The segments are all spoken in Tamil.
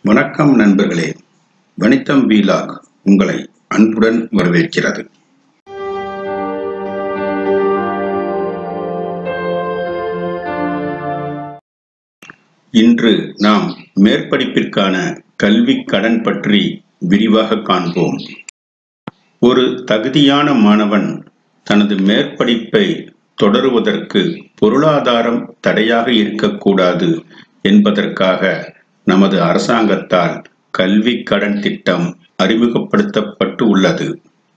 வணக்கம் நண்பர்களே வனிதம் வீலாக் உங்களை அன்புடன் வரவேற்கிறது இன்று நாம் மேற்படிப்பிற்கான கல்வி கடன் பற்றி விரிவாக காண்போம் ஒரு தகுதியான மாணவன் தனது மேற்படிப்பை தொடருவதற்கு பொருளாதாரம் தடையாக இருக்கக்கூடாது என்பதற்காக நமது அரசாங்கத்தால் கல்வி கடன் திட்டம் அறிமுகப்படுத்தப்பட்டு உள்ளது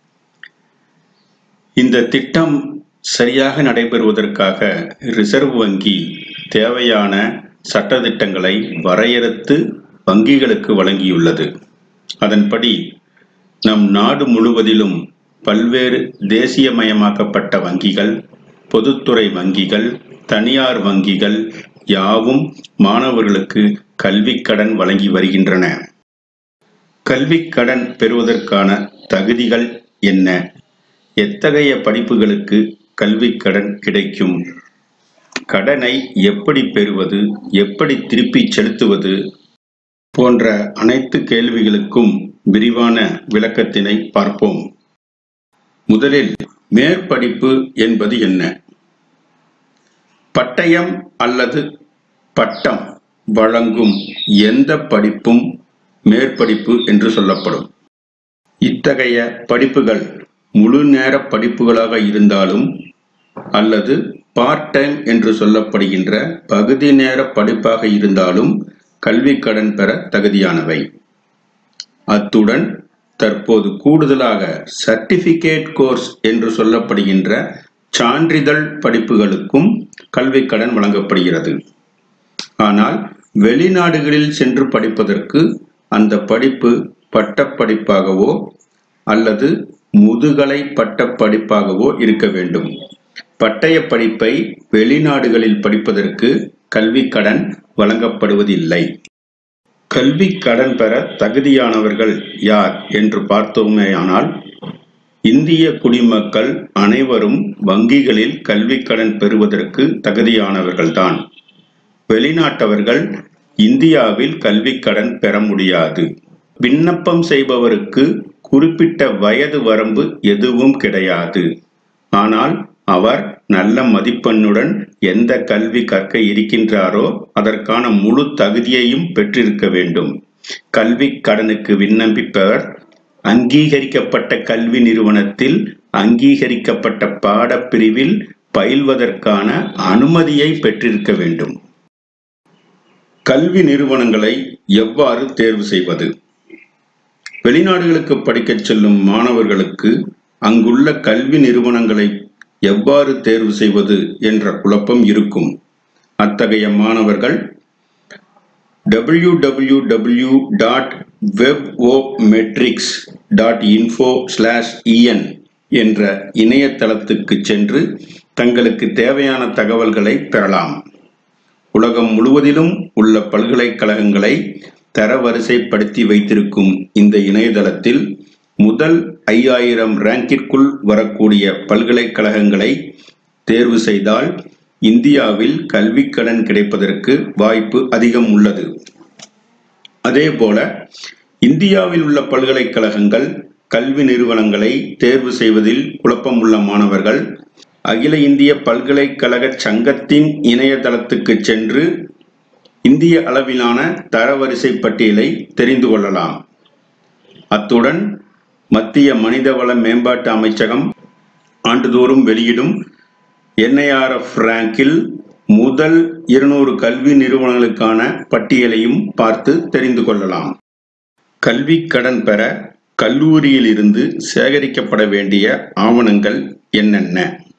இந்த திட்டம் சரியாக நடைபெறுவதற்காக ரிசர்வ் வங்கி தேவையான சட்டதிட்டங்களை வரையறுத்து வங்கிகளுக்கு வழங்கியுள்ளது அதன்படி நம் நாடு முழுவதிலும் பல்வேறு தேசியமயமாக்கப்பட்ட வங்கிகள் பொதுத்துறை வங்கிகள் தனியார் வங்கிகள் யாவும் மாணவர்களுக்கு கல்வி கடன் வழங்கி வருகின்றன கல்வி கடன் பெறுவதற்கான தகுதிகள் என்ன எத்தகைய படிப்புகளுக்கு கல்வி கடன் கிடைக்கும் கடனை எப்படி பெறுவது எப்படி திருப்பி செலுத்துவது போன்ற அனைத்து கேள்விகளுக்கும் விரிவான விளக்கத்தினை பார்ப்போம் முதலில் மேற்படிப்பு என்பது என்ன பட்டயம் அல்லது பட்டம் வழங்கும் எந்த படிப்பும் மேற்படிப்பு என்று சொல்லப்படும் இத்தகைய படிப்புகள் முழு நேர படிப்புகளாக இருந்தாலும் அல்லது பார்ட் டைம் என்று சொல்லப்படுகின்ற பகுதி நேர படிப்பாக இருந்தாலும் கல்வி கடன் பெற தகுதியானவை அத்துடன் தற்போது கூடுதலாக சர்டிபிகேட் கோர்ஸ் என்று சொல்லப்படுகின்ற சான்றிதழ் படிப்புகளுக்கும் கல்வி கடன் வழங்கப்படுகிறது ஆனால் வெளிநாடுகளில் சென்று படிப்பதற்கு அந்த படிப்பு பட்டப்படிப்பாகவோ அல்லது முதுகலை பட்ட படிப்பாகவோ இருக்க வேண்டும் பட்டய படிப்பை வெளிநாடுகளில் படிப்பதற்கு கல்வி கடன் வழங்கப்படுவதில்லை கல்வி கடன் பெற தகுதியானவர்கள் யார் என்று பார்த்தோமேயானால் இந்திய குடிமக்கள் அனைவரும் வங்கிகளில் கல்வி கடன் பெறுவதற்கு தகுதியானவர்கள்தான் வெளிநாட்டவர்கள் இந்தியாவில் கல்வி கடன் பெற முடியாது விண்ணப்பம் செய்பவருக்கு குறிப்பிட்ட வயது வரம்பு எதுவும் கிடையாது ஆனால் அவர் நல்ல மதிப்பெண்ணுடன் எந்த கல்வி கற்க இருக்கின்றாரோ அதற்கான முழு தகுதியையும் பெற்றிருக்க வேண்டும் கல்வி கடனுக்கு விண்ணப்பிப்பவர் அங்கீகரிக்கப்பட்ட கல்வி நிறுவனத்தில் அங்கீகரிக்கப்பட்ட பாடப்பிரிவில் பயில்வதற்கான அனுமதியை பெற்றிருக்க வேண்டும் கல்வி நிறுவனங்களை எவ்வாறு தேர்வு செய்வது வெளிநாடுகளுக்கு படிக்கச் செல்லும் மாணவர்களுக்கு அங்குள்ள கல்வி நிறுவனங்களை எவ்வாறு தேர்வு செய்வது என்ற குழப்பம் இருக்கும் அத்தகைய மாணவர்கள் W W W dot webometrics dot info slash E N என்ற இணையதளத்துக்கு சென்று தங்களுக்கு தேவையான தகவல்களை பெறலாம் உலகம் முழுவதிலும் உள்ள பல்கலைக்கழகங்களை தரவரிசைப்படுத்தி வைத்திருக்கும் இந்த இணையதளத்தில் முதல் ஐயாயிரம் ரேங்கிற்குள் வரக்கூடிய பல்கலைக்கழகங்களை தேர்வு செய்தால் இந்தியாவில் கல்வி கடன் கிடைப்பதற்கு வாய்ப்பு அதிகம் உள்ளது அதேபோல இந்தியாவில் உள்ள பல்கலைக்கழகங்கள் கல்வி நிறுவனங்களை தேர்வு செய்வதில் குழப்பம் உள்ள மாணவர்கள் அகில இந்திய பல்கலைக்கழக சங்கத்தின் இணையதளத்துக்கு சென்று இந்திய அளவிலான தரவரிசை பட்டியலை தெரிந்து கொள்ளலாம் அத்துடன் மத்திய மனிதவள மேம்பாட்டு அமைச்சகம் ஆண்டுதோறும் வெளியிடும் என்ஐஆர்எஃப் ரேங்கில் முதல் இருநூறு கல்வி நிறுவனங்களுக்கான பட்டியலையும் பார்த்து தெரிந்து கொள்ளலாம் கல்வி கடன் பெற கல்லூரியில் இருந்து சேகரிக்கப்பட வேண்டிய ஆவணங்கள் என்னென்ன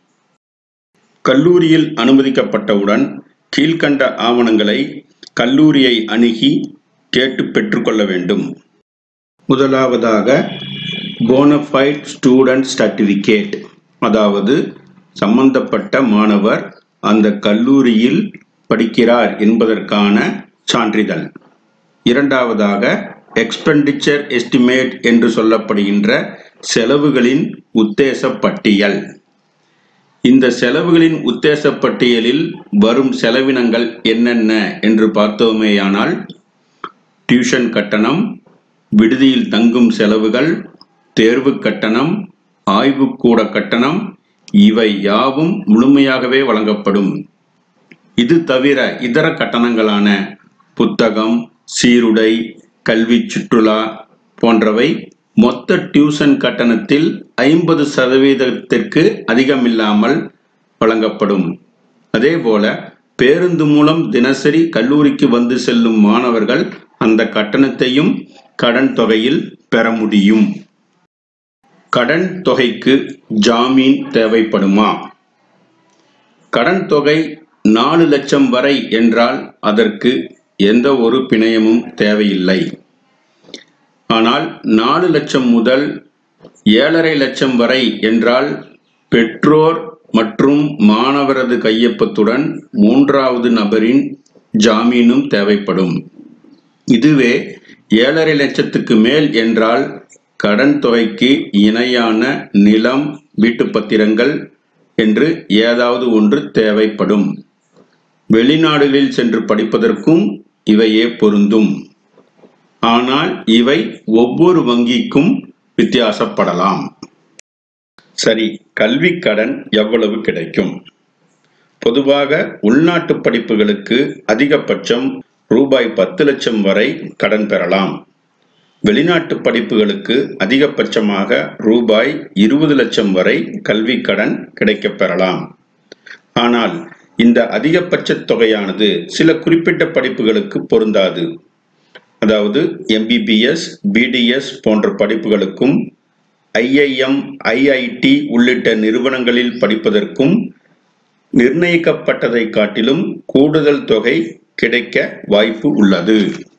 கல்லூரியில் அனுமதிக்கப்பட்டவுடன் கீழ்கண்ட ஆவணங்களை கல்லூரியை அணுகி கேட்டு பெற்றுக்கொள்ள வேண்டும் முதலாவதாக போனஃபைட் ஸ்டூடெண்ட் சர்டிபிகேட் அதாவது சம்பந்தப்பட்ட மாணவர் அந்த கல்லூரியில் படிக்கிறார் என்பதற்கான சான்றிதழ் இரண்டாவதாக எக்ஸ்பெண்டிச்சர் எஸ்டிமேட் என்று சொல்லப்படுகின்ற செலவுகளின் உத்தேச பட்டியல் இந்த செலவுகளின் உத்தேச பட்டியலில் வரும் செலவினங்கள் என்னென்ன என்று பார்த்தோமேயானால் டியூஷன் கட்டணம் விடுதியில் தங்கும் செலவுகள் தேர்வு கட்டணம் ஆய்வுக்கூட கட்டணம் இவை யாவும் முழுமையாகவே வழங்கப்படும் இது தவிர இதர கட்டணங்களான புத்தகம் சீருடை கல்வி சுற்றுலா போன்றவை மொத்த டியூஷன் கட்டணத்தில் ஐம்பது சதவீதத்திற்கு அதிகமில்லாமல் வழங்கப்படும் அதேபோல பேருந்து மூலம் தினசரி கல்லூரிக்கு வந்து செல்லும் மாணவர்கள் அந்த கட்டணத்தையும் கடன் தொகையில் பெற முடியும் கடன் தொகைக்கு ஜாமீன் தேவைப்படுமா கடன் தொகை நாலு லட்சம் வரை என்றால் அதற்கு எந்த ஒரு பிணையமும் தேவையில்லை ஆனால் நாலு லட்சம் முதல் ஏழரை லட்சம் வரை என்றால் பெற்றோர் மற்றும் மாணவரது கையொப்பத்துடன் மூன்றாவது நபரின் ஜாமீனும் தேவைப்படும் இதுவே ஏழரை லட்சத்துக்கு மேல் என்றால் கடன் தொகைக்கு இணையான நிலம் வீட்டுப் பத்திரங்கள் என்று ஏதாவது ஒன்று தேவைப்படும் வெளிநாடுகளில் சென்று படிப்பதற்கும் இவையே பொருந்தும் ஆனால் இவை ஒவ்வொரு வங்கிக்கும் வித்தியாசப்படலாம் சரி கல்வி கடன் எவ்வளவு கிடைக்கும் பொதுவாக உள்நாட்டு படிப்புகளுக்கு அதிகபட்சம் ரூபாய் பத்து லட்சம் வரை கடன் பெறலாம் வெளிநாட்டு படிப்புகளுக்கு அதிகபட்சமாக ரூபாய் இருபது லட்சம் வரை கல்வி கடன் கிடைக்கப் பெறலாம் ஆனால் இந்த அதிகபட்ச தொகையானது சில குறிப்பிட்ட படிப்புகளுக்கு பொருந்தாது அதாவது எம்பிபிஎஸ் பிடிஎஸ் போன்ற படிப்புகளுக்கும் ஐஐஎம் ஐஐடி உள்ளிட்ட நிறுவனங்களில் படிப்பதற்கும் நிர்ணயிக்கப்பட்டதை காட்டிலும் கூடுதல் தொகை கிடைக்க வாய்ப்பு உள்ளது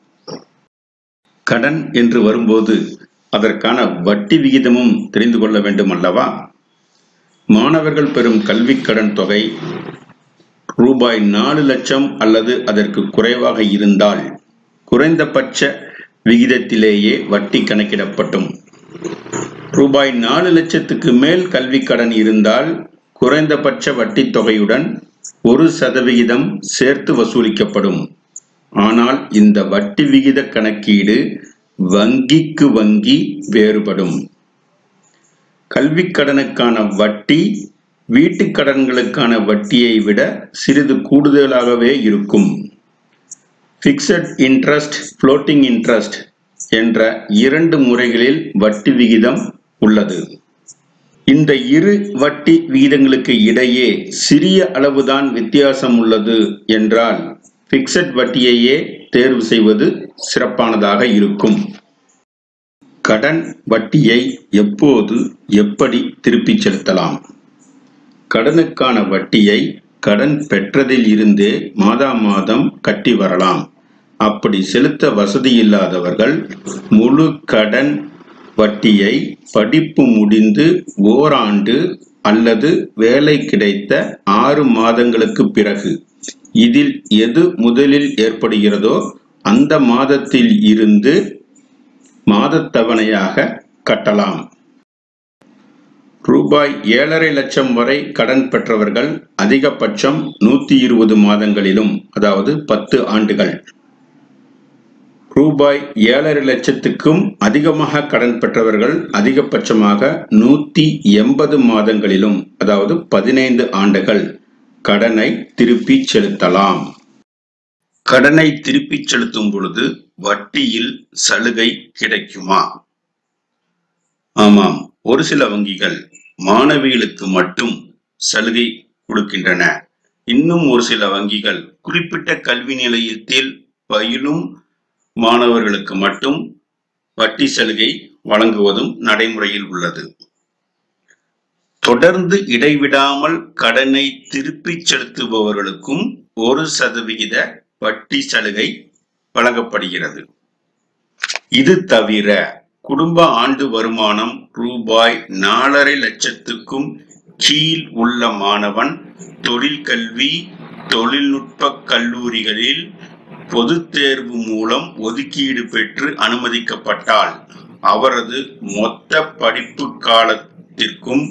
கடன் என்று வரும்போது அதற்கான வட்டி விகிதமும் தெரிந்து கொள்ள வேண்டும் அல்லவா மாணவர்கள் பெறும் கல்வி கடன் தொகை ரூபாய் நாலு லட்சம் அல்லது அதற்கு குறைவாக இருந்தால் குறைந்தபட்ச விகிதத்திலேயே வட்டி கணக்கிடப்படும் ரூபாய் நாலு லட்சத்துக்கு மேல் கல்வி கடன் இருந்தால் குறைந்தபட்ச வட்டி தொகையுடன் ஒரு சதவிகிதம் சேர்த்து வசூலிக்கப்படும் ஆனால் இந்த வட்டி விகித கணக்கீடு வங்கிக்கு வங்கி வேறுபடும் கல்வி கடனுக்கான வட்டி வீட்டுக் கடன்களுக்கான வட்டியை விட சிறிது கூடுதலாகவே இருக்கும் பிக்சட் இன்ட்ரஸ்ட் ஃப்ளோட்டிங் இன்ட்ரஸ்ட் என்ற இரண்டு முறைகளில் வட்டி விகிதம் உள்ளது இந்த இரு வட்டி விகிதங்களுக்கு இடையே சிறிய அளவுதான் வித்தியாசம் உள்ளது என்றால் பிக்சட் வட்டியையே தேர்வு செய்வது சிறப்பானதாக இருக்கும் கடன் வட்டியை எப்போது எப்படி திருப்பிச் செலுத்தலாம் கடனுக்கான வட்டியை கடன் பெற்றதில் இருந்தே மாதா மாதம் கட்டி வரலாம் அப்படி செலுத்த வசதி இல்லாதவர்கள் முழு கடன் வட்டியை படிப்பு முடிந்து ஓராண்டு அல்லது வேலை கிடைத்த ஆறு மாதங்களுக்கு பிறகு இதில் எது முதலில் ஏற்படுகிறதோ அந்த மாதத்தில் இருந்து மாதத்தவணையாக கட்டலாம் ரூபாய் ஏழரை லட்சம் வரை கடன் பெற்றவர்கள் அதிகபட்சம் நூத்தி இருபது மாதங்களிலும் அதாவது பத்து ஆண்டுகள் ரூபாய் ஏழரை லட்சத்துக்கும் அதிகமாக கடன் பெற்றவர்கள் அதிகபட்சமாக நூத்தி எண்பது மாதங்களிலும் அதாவது பதினைந்து ஆண்டுகள் கடனை திருப்பி செலுத்தலாம் கடனை திருப்பி செலுத்தும் பொழுது வட்டியில் சலுகை கிடைக்குமா ஆமாம் ஒரு சில வங்கிகள் மாணவிகளுக்கு மட்டும் சலுகை கொடுக்கின்றன இன்னும் ஒரு சில வங்கிகள் குறிப்பிட்ட கல்வி நிலையத்தில் பயிலும் மாணவர்களுக்கு மட்டும் வட்டி சலுகை வழங்குவதும் நடைமுறையில் உள்ளது தொடர்ந்து இடைவிடாமல் கடனை திருப்பிச் செலுத்துபவர்களுக்கும் ஒரு சதவிகித வட்டி சலுகை வழங்கப்படுகிறது இது தவிர குடும்ப ஆண்டு வருமானம் ரூபாய் நாலரை லட்சத்துக்கும் கீழ் உள்ள மாணவன் தொழிற்கல்வி தொழில்நுட்ப கல்லூரிகளில் பொதுத் தேர்வு மூலம் ஒதுக்கீடு பெற்று அனுமதிக்கப்பட்டால் அவரது மொத்த படிப்பு காலத்திற்கும்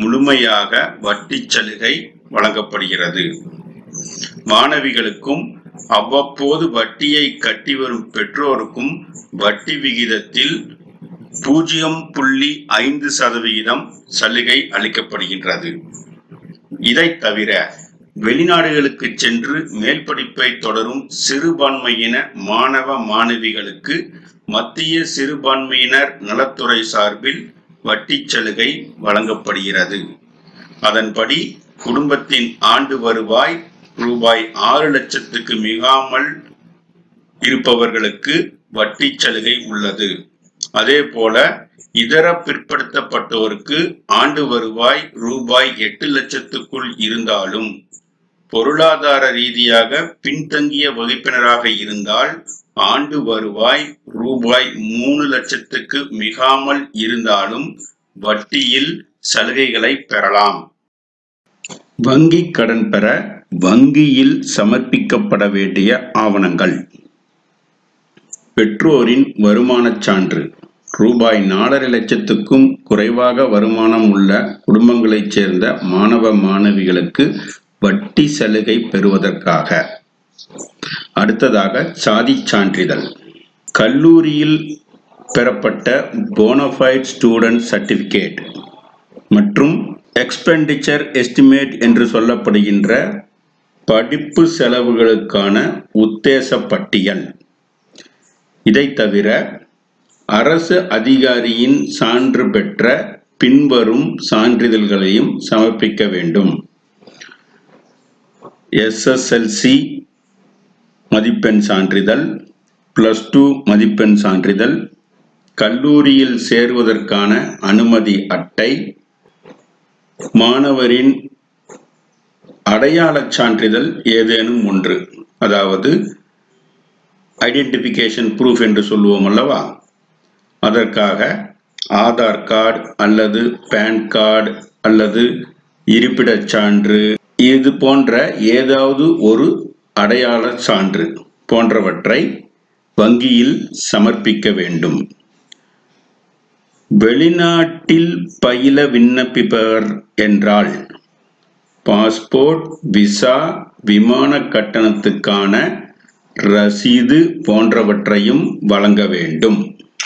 முழுமையாக வட்டி சலுகை வழங்கப்படுகிறது மாணவிகளுக்கும் அவ்வப்போது வட்டியை கட்டி வரும் பெற்றோருக்கும் வட்டி விகிதத்தில் பூஜ்ஜியம் புள்ளி ஐந்து சதவிகிதம் சலுகை அளிக்கப்படுகின்றது இதை தவிர வெளிநாடுகளுக்கு சென்று மேல் படிப்பை தொடரும் சிறுபான்மையின மாணவ மாணவிகளுக்கு மத்திய சிறுபான்மையினர் நலத்துறை சார்பில் வட்டி சலுகை வழங்கப்படுகிறது அதன்படி குடும்பத்தின் ஆண்டு வருவாய் ரூபாய் ஆறு லட்சத்துக்கு மிகாமல் இருப்பவர்களுக்கு வட்டி சலுகை உள்ளது அதே போல இதர பிற்படுத்தப்பட்டோருக்கு ஆண்டு வருவாய் ரூபாய் எட்டு லட்சத்துக்குள் இருந்தாலும் பொருளாதார ரீதியாக பின்தங்கிய வகுப்பினராக இருந்தால் ஆண்டு வருவாய் ரூபாய் மூணு லட்சத்துக்கு மிகாமல் இருந்தாலும் வட்டியில் சலுகைகளை பெறலாம் வங்கி கடன் பெற வங்கியில் சமர்ப்பிக்கப்பட வேண்டிய ஆவணங்கள் பெற்றோரின் வருமானச் சான்று ரூபாய் நாலரை லட்சத்துக்கும் குறைவாக வருமானம் உள்ள குடும்பங்களைச் சேர்ந்த மாணவ மாணவிகளுக்கு வட்டி சலுகை பெறுவதற்காக அடுத்ததாக சாதி சான்றிதழ் கல்லூரியில் பெறப்பட்ட போனஃபைட் ஸ்டூடெண்ட் சர்டிபிகேட் மற்றும் எக்ஸ்பெண்டிச்சர் எஸ்டிமேட் என்று சொல்லப்படுகின்ற படிப்பு செலவுகளுக்கான உத்தேச பட்டியல் இதை தவிர அரசு அதிகாரியின் சான்று பெற்ற பின்வரும் சான்றிதழ்களையும் சமர்ப்பிக்க வேண்டும் எஸ்எஸ்எல்சி மதிப்பெண் சான்றிதழ் பிளஸ் டூ மதிப்பெண் சான்றிதழ் கல்லூரியில் சேருவதற்கான அனுமதி அட்டை மாணவரின் அடையாளச் சான்றிதழ் ஏதேனும் ஒன்று அதாவது ஐடென்டிஃபிகேஷன் ப்ரூஃப் என்று சொல்லுவோம் அல்லவா அதற்காக ஆதார் கார்டு அல்லது பேன் கார்டு அல்லது இருப்பிடச் சான்று இது போன்ற ஏதாவது ஒரு அடையாள சான்று போன்றவற்றை வங்கியில் சமர்ப்பிக்க வேண்டும் வெளிநாட்டில் பயில விண்ணப்பிப்பவர் என்றால் பாஸ்போர்ட் விசா விமான கட்டணத்துக்கான ரசீது போன்றவற்றையும் வழங்க வேண்டும்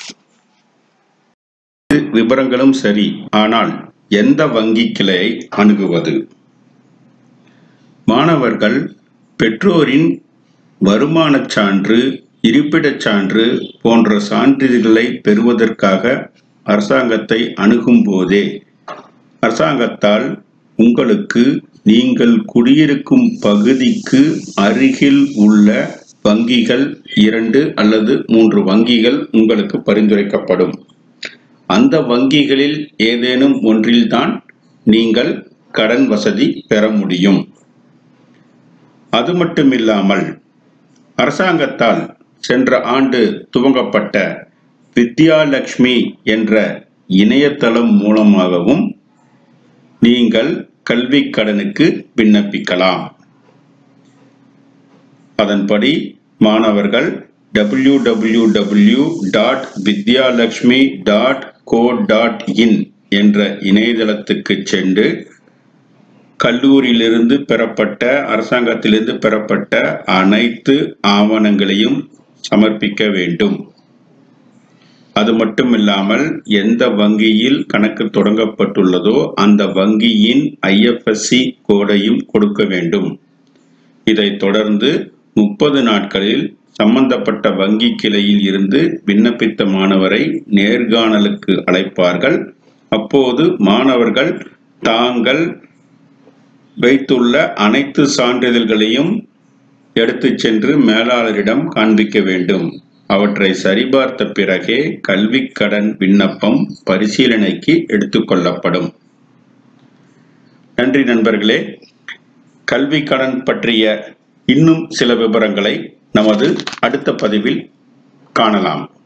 விவரங்களும் சரி ஆனால் எந்த வங்கி கிளையை அணுகுவது மாணவர்கள் பெற்றோரின் வருமானச் சான்று இருப்பிடச் சான்று போன்ற சான்றிதழ்களை பெறுவதற்காக அரசாங்கத்தை அணுகும் போதே அரசாங்கத்தால் உங்களுக்கு நீங்கள் குடியிருக்கும் பகுதிக்கு அருகில் உள்ள வங்கிகள் இரண்டு அல்லது மூன்று வங்கிகள் உங்களுக்கு பரிந்துரைக்கப்படும் அந்த வங்கிகளில் ஏதேனும் ஒன்றில்தான் நீங்கள் கடன் வசதி பெற முடியும் அது மட்டுமில்லாமல் அரசாங்கத்தால் சென்ற ஆண்டு துவங்கப்பட்ட வித்யாலட்சுமி என்ற இணையதளம் மூலமாகவும் நீங்கள் கல்வி கடனுக்கு விண்ணப்பிக்கலாம் அதன்படி மாணவர்கள் W W W dot Vidyalakshmi dot co dot in என்ற இணையதளத்துக்கு சென்று கல்லூரியிலிருந்து பெறப்பட்ட அரசாங்கத்திலிருந்து பெறப்பட்ட அனைத்து ஆவணங்களையும் சமர்ப்பிக்க வேண்டும் அது மட்டுமில்லாமல் எந்த வங்கியில் கணக்கு தொடங்கப்பட்டுள்ளதோ அந்த வங்கியின் ஐஎஃப்எஸ்சி கோடையும் கொடுக்க வேண்டும் இதைத் தொடர்ந்து முப்பது நாட்களில் சம்பந்தப்பட்ட வங்கி கிளையில் இருந்து விண்ணப்பித்த மாணவரை நேர்காணலுக்கு அழைப்பார்கள் அப்போது மாணவர்கள் தாங்கள் வைத்துள்ள அனைத்து சான்றிதழ்களையும் எடுத்துச் சென்று மேலாளரிடம் காண்பிக்க வேண்டும் அவற்றை சரிபார்த்த பிறகே கல்வி கடன் விண்ணப்பம் பரிசீலனைக்கு எடுத்துக்கொள்ளப்படும் நன்றி நண்பர்களே கல்வி கடன் பற்றிய இன்னும் சில விவரங்களை நமது அடுத்த பதிவில் காணலாம்